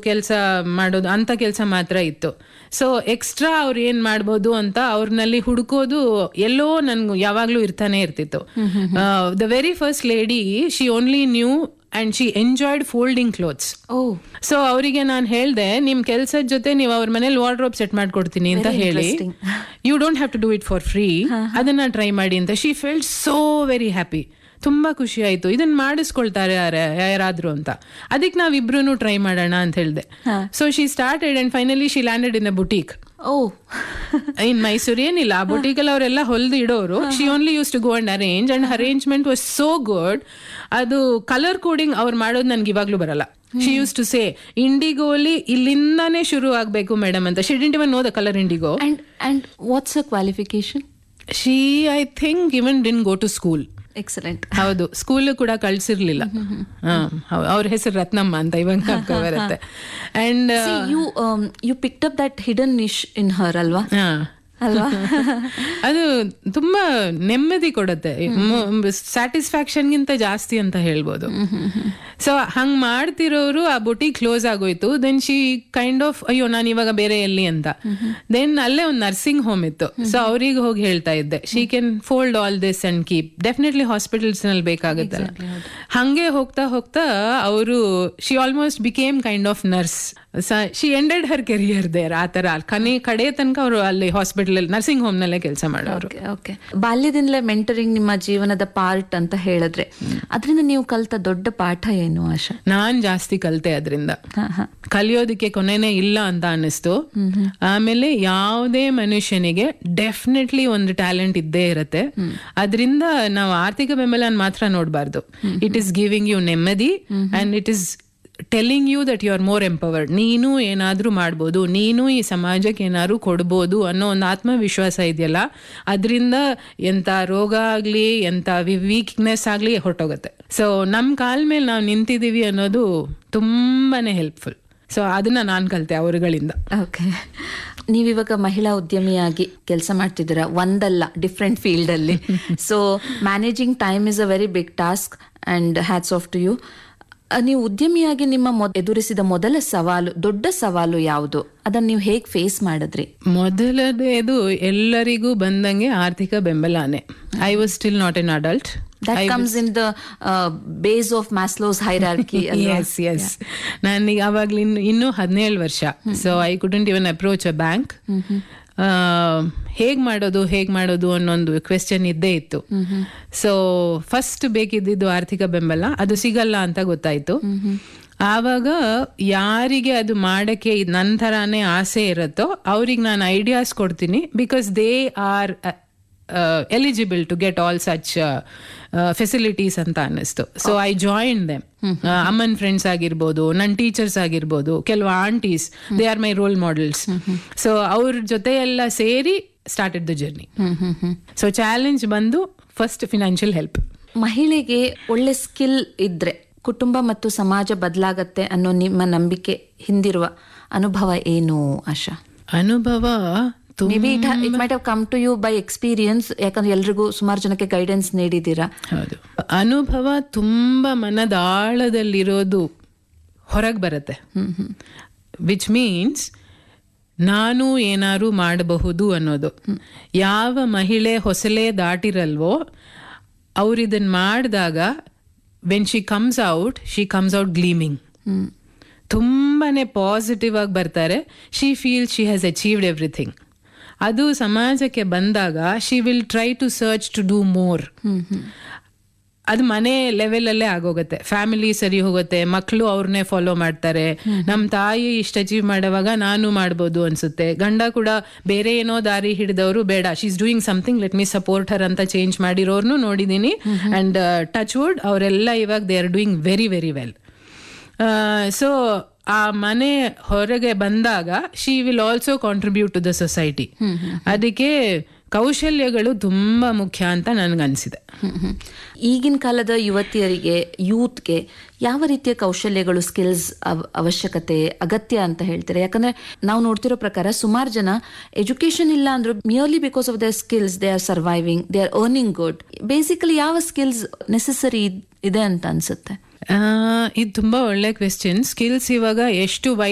ಕೆಲಸ ಮಾಡೋದು ಅಂತ ಕೆಲಸ ಮಾತ್ರ ಇತ್ತು ಸೊ ಎಕ್ಸ್ಟ್ರಾ ಅವ್ರು ಏನ್ ಮಾಡ್ಬೋದು ಅಂತ ಅವ್ರನಲ್ಲಿ ಹುಡುಕೋದು ಎಲ್ಲೋ ನನ್ಗೆ ಯಾವಾಗ್ಲೂ ಇರ್ತಾನೆ ಇರ್ತಿತ್ತು the very first lady she only knew and she enjoyed folding clothes oh so ಅವರಿಗೆ ನಾನು ಹೇಳ್ದೆ ನಿಮ್ ಕೆಲ್ಸದ ಜೊತೆ ನೀವು ಅವ್ರ ಮನೇಲಿ ವಾರ್ಡ್ರೋಬ್ ಸೆಟ್ ಮಾಡ್ಕೊಡ್ತೀನಿ ಅಂತ ಹೇಳಿ you don't have to do it for free ಅದನ್ನ ಟ್ರೈ ಮಾಡಿ ಅಂತ she felt so very happy ತುಂಬಾ ಖುಷಿ ಆಯ್ತು ಇದನ್ನ ಮಾಡಿಸ್ಕೊಳ್ತಾರೆ ಯಾರ ಯಾರಾದ್ರೂ ಅಂತ ಅದಕ್ಕೆ ನಾವಿಬ್ರು ಟ್ರೈ ಮಾಡೋಣ ಅಂತ ಹೇಳ್ದೆ so she started and finally she landed in a boutique oh in Mysuru ಏನಿಲ್ಲ ಆ ಬುಟೀಕಲ್ಲಿ ಅವರೆಲ್ಲ ಹೊಲ್ದು ಇಡೋರು she only use to go and arrange and arrangement was so good ಅದು ಕಲರ್ ಕೋಡಿಂಗ್ ಅವ್ರು ಮಾಡೋದು ನನ್ಗೆ ಇವಾಗ್ಲೂ ಬರಲ್ಲ ಶಿ ಯೂಸ್ ಟು ಸೇ ಇಂಡಿಗೋಲಿ ಇಲ್ಲಿಂದಾನೇ ಶುರು ಆಗ್ಬೇಕು ಮೇಡಮ್ ಅಂತ she didn't even know the colour indigo and and what's a qualification she I think even ಡಿನ್ go to school excellent ಹೌದು ಸ್ಕೂಲ್ ಕೂಡ ಕಳ್ಸಿರ್ಲಿಲ್ಲ ಅವ್ರ ಹೆಸರು ರತ್ನಮ್ಮ ಅಂತ ಇವಾಗ ಬರುತ್ತೆ and you you picked up that hidden niche in her ಅಲ್ವಾ ಅಲ್ವಾ ಅದು ತುಂಬಾ ನೆಮ್ಮದಿ ಕೊಡುತ್ತೆ ಸ್ಯಾಟಿಸ್ಫ್ಯಾಕ್ಷನ್ ಗಿಂತ ಜಾಸ್ತಿ ಅಂತ ಹೇಳ್ಬೋದು ಸೊ ಹಂಗ್ ಮಾಡ್ತಿರೋರು ಆ ಬುಟಿ ಕ್ಲೋಸ್ ಆಗೋಯ್ತು ದೆನ್ ಶಿ ಕೈಂಡ್ ಆಫ್ ಅಯ್ಯೋ ನಾನು ಇವಾಗ ಬೇರೆ ಎಲ್ಲಿ ಅಂತ ದೆನ್ ಅಲ್ಲೇ ಒಂದು ನರ್ಸಿಂಗ್ ಹೋಮ್ ಇತ್ತು ಸೊ ಅವ್ರಿಗೆ ಹೋಗಿ ಹೇಳ್ತಾ ಇದ್ದೆ she can fold all this and keep definitely hospitals ನಲ್ಲಿ ಬೇಕಾಗುತ್ತಲ್ಲ ಹಂಗೆ ಹೋಗ್ತಾ ಹೋಗ್ತಾ ಅವರು she almost became kind of nurse she ended her career there ಆ ತರ ಕನೆ ಕಡೆ ತನಕ ಅವರು ಅಲ್ಲಿ ಹಾಸ್ಪಿಟಲ್ ನರ್ಸಿಂಗ್ ಹೋಮ್ ನಲ್ಲೇ ಕೆಲಸ ಮಾಡೋರು ಓಕೆ ಓಕೆ ಬಾಲ್ಯದಿಂದಲೇ ಮೆಂಟರಿಂಗ್ ನಿಮ್ಮ ಜೀವನದ ಪಾರ್ಟ್ ಅಂತ ಹೇಳಿದ್ರೆ ಅದರಿಂದ ನೀವು ಕಲ್ತ ದೊಡ್ಡ ಪಾಠ ಏನು ಆಶಾ ನಾನ್ ಜಾಸ್ತಿ ಕಲ್ತೆ ಅದರಿಂದ ಹಾ ಹಾ ಕಲಿಯೋದಕ್ಕೆ ಕೊನೆನೇ ಇಲ್ಲ ಅಂತ ಅನ್ನಿಸ್ತು ಆಮೇಲೆ ಯಾವುದೇ ಮನುಷ್ಯನಿಗೆ ಡೆಫಿನೆಟ್ಲಿ ಒಂದು ಟ್ಯಾಲೆಂಟ್ ಇದ್ದೇ ಇರತ್ತೆ ಅದರಿಂದ ನಾವು ಆರ್ಥಿಕ ಬೆಂಬಲ ಮಾತ್ರ ನೋಡಬಾರ್ದು ಇಟ್ ಈಸ್ ಗಿವಿಂಗ್ ಯು ನೆಮ್ಮದಿ and it is telling you that you are more empowered ನೀನು ಏನಾದ್ರೂ ಮಾಡ್ಬೋದು ನೀನು ಈ ಸಮಾಜಕ್ಕೆ ಏನಾದ್ರು ಕೊಡ್ಬೋದು ಅನ್ನೋ ಒಂದು ಆತ್ಮವಿಶ್ವಾಸ ಇದೆಯಲ್ಲ ಅದರಿಂದ ಎಂತ ರೋಗ ಆಗ್ಲಿ ಎಂತ ವೀಕ್ನೆಸ್ ಆಗ್ಲಿ ಹೊರಟೋಗುತ್ತೆ ಸೊ ನಮ್ ಕಾಲ್ ಮೇಲೆ ನಾವು ನಿಂತಿದೀವಿ ಅನ್ನೋದು ತುಂಬಾನೇ ಹೆಲ್ಪ್ಫುಲ್ ಸೊ ಅದನ್ನ ನಾನ್ ಕಲ್ತೆ ಅವರುಗಳಿಂದ ಓಕೆ ನೀವಿವಾಗ ಮಹಿಳಾ ಉದ್ಯಮಿಯಾಗಿ ಕೆಲಸ ಮಾಡ್ತಿದ್ದೀರಾ ಒಂದಲ್ಲ ಡಿಫ್ರೆಂಟ್ ಫೀಲ್ಡ್ ಅಲ್ಲಿ so managing time is a very big task and hats off to you ನೀವು ಉದ್ಯಮಿಯಾಗಿ ನಿಮ್ಮ ಮೊದ್- ಎದುರಿಸಿದ ಮೊದಲ ಸವಾಲು ದೊಡ್ಡ ಸವಾಲು ಯಾವುದು ಅದನ್ನ ನೀವು ಹೇಗೆ ಫೇಸ್ ಮಾಡಿದ್ರಿ ಮೊದಲನೇದು ಎಲ್ಲರಿಗೂ ಬಂದಂಗೆ ಆರ್ಥಿಕ ಬೆಂಬಲಾನೆ I was still not an adult that comes in the base of Maslow's hierarchy yes yes ನನಗೆ ಅವಾಗ್ಲಿ ಇನ್ನು ಇನ್ನೂ ಹದಿನೇಳು ವರ್ಷ so I couldn't even approach a bank ಹೇಗ್ ಮಾಡೋದು ಹೇಗ್ ಮಾಡೋದು ಅನ್ನೊಂದು ಕ್ವೆಶ್ಚನ್ ಇದ್ದೇ ಇತ್ತು ಸೊ ಫಸ್ಟ್ ಬೇಕಿದ್ದಿದ್ದು ಆರ್ಥಿಕ ಬೆಂಬಲ ಅದು ಸಿಗಲ್ಲ ಅಂತ ಗೊತ್ತಾಯ್ತು ಆವಾಗ ಯಾರಿಗೆ ಅದು ಮಾಡಕ್ಕೆ ನನ್ನ ಥರಾನೇ ಆಸೆ ಇರುತ್ತೋ ಅವ್ರಿಗೆ ನಾನು ಐಡಿಯಾಸ್ ಕೊಡ್ತೀನಿ because they are eligible to get all such facilities ಅಂತ ಅನ್ನಿಸ್ತು ಸೊ ಐ ಜಾಯಿನ್ ದೆಮ್ ಅಮ್ಮನ್ ಫ್ರೆಂಡ್ಸ್ ಆಗಿರ್ಬೋದು ನನ್ನ ಟೀಚರ್ಸ್ ಆಗಿರ್ಬೋದು ಕೆಲವು aunties they are my role models so ಅವ್ರ ಜೊತೆ ಎಲ್ಲ ಸೇರಿ started the journey so challenge ಬಂದು ಫಸ್ಟ್ ಫಿನಾನ್ಷಿಯಲ್ ಹೆಲ್ಪ್ ಮಹಿಳೆಗೆ ಒಳ್ಳೆ ಸ್ಕಿಲ್ ಇದ್ರೆ ಕುಟುಂಬ ಮತ್ತು ಸಮಾಜ ಬದಲಾಗತ್ತೆ ಅನ್ನೋ ನಿಮ್ಮ ನಂಬಿಕೆ ಹಿಂದಿರುವ ಅನುಭವ ಏನು ಆಶಾ ಅನುಭವ ತುಂಬ maybe it it might have come to you by experience ಯಾಕಂದ್ರೆ ಎಲ್ರಿಗೂ ಸುಮಾರು ಜನಕ್ಕೆ ಗೈಡೆನ್ಸ್ ನೀಡಿದ್ದೀರಾ ಹೌದು ಅನುಭವ ತುಂಬಾ ಮನದ ಆಳದಲ್ಲಿರೋದು ಹೊರಗೆ ಬರುತ್ತೆ ವಿಚ್ ಮೀನ್ಸ್ ನಾನು ಏನಾರು ಮಾಡಬಹುದು ಅನ್ನೋದು ಯಾವ ಮಹಿಳೆ ಹೊಸಲೇ ದಾಟಿರಲ್ವೋ ಅವ್ರು ಇದನ್ನ ಮಾಡಿದಾಗ when she comes out she comes out gleaming ತುಂಬಾನೇ ಪಾಸಿಟಿವ್ ಆಗಿ ಬರ್ತಾರೆ she feel she has achieved everything ಅದು ಸಮಾಜಕ್ಕೆ ಬಂದಾಗ she will try to search to do more ಅದು ಮನೆ ಲೆವೆಲ್ ಅಲ್ಲೇ ಆಗೋಗುತ್ತೆ ಫ್ಯಾಮಿಲಿ ಸರಿ ಹೋಗುತ್ತೆ ಮಕ್ಕಳು ಅವ್ರನ್ನೇ ಫಾಲೋ ಮಾಡ್ತಾರೆ ನಮ್ಮ ತಾಯಿ ಇಷ್ಟ ಅಚೀವ್ ಮಾಡುವಾಗ ನಾನು ಮಾಡ್ಬೋದು ಅನ್ಸುತ್ತೆ ಗಂಡ ಕೂಡ ಬೇರೆ ಏನೋ ದಾರಿ ಹಿಡಿದವರು ಬೇಡ she is doing something let me support her ಅಂತ ಚೇಂಜ್ ಮಾಡಿರೋರ್ನು ನೋಡಿದೀನಿ ಅಂಡ್ ಟಚ್ ವುಡ್ ಅವರೆಲ್ಲ ಇವಾಗ they are doing very very well so ಆ ಮನೆ ಹೊರಗೆ ಬಂದಾಗ she will also contribute to the society ಅದಕ್ಕೆ ಕೌಶಲ್ಯಗಳು ತುಂಬಾ ಮುಖ್ಯ ಅಂತ ನನ್ಗನ್ಸಿದೆ ಈಗಿನ ಕಾಲದ ಯುವತಿಯರಿಗೆ ಯೂತ್ಗೆ ಯಾವ ರೀತಿಯ ಕೌಶಲ್ಯಗಳು ಸ್ಕಿಲ್ಸ್ ಅವಶ್ಯಕತೆ ಅಗತ್ಯ ಅಂತ ಹೇಳ್ತಾರೆ ಯಾಕಂದ್ರೆ ನಾವು ನೋಡ್ತಿರೋ ಪ್ರಕಾರ ಸುಮಾರು ಜನ ಎಜುಕೇಶನ್ ಇಲ್ಲ ಅಂದ್ರೂ merely because of their skills they are surviving they are earning good basically ಯಾವ ಸ್ಕಿಲ್ಸ್ ನೆಸೆಸರಿ ಇದೆ ಅಂತ ಅನ್ಸುತ್ತೆ ಇದು ತುಂಬಾ ಒಳ್ಳೆ ಕ್ವೆಶ್ಚನ್ ಸ್ಕಿಲ್ಸ್ ಇವಾಗ ಎಷ್ಟು ವೈಡ್